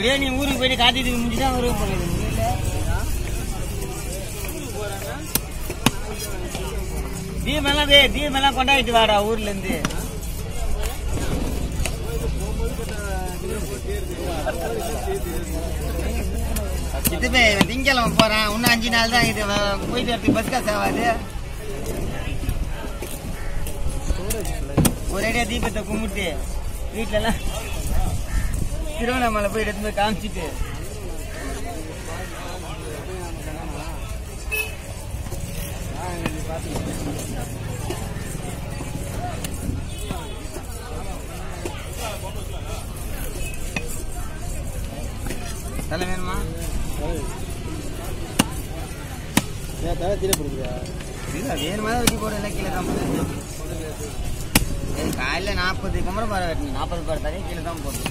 இப்படியே நீ ஊருக்கு போயிட்டு காத்திட்டு முடிச்சுட்டா ஊருக்கு போகிறது தீபமெல்லாம் டேய் தீபமெல்லாம் கொண்டாடிட்டு வாடா ஊர்ல இருந்து இதுவே திங்கக்கிழமை போறேன் இன்னும் அஞ்சு நாள் தான் இது வ- போயிட்டு வரதுக்கு பஸ் காசு ஆகாது ஒரேடியா தீபத்தை கும்பிட்டு வீட்டுல எல்லாம் திருவண்ணாமலை போய் எடுத்து போய் காமிச்சிட்டு தலை வேணுமா இல்ல வேணுமா தான் வைக்க போற கீழே தான் போடுது ஏய், காலையில நாற்பது குமர பாறை வெட்டணும் நாற்பது பாறை தரையும் கீழே தான் போடுது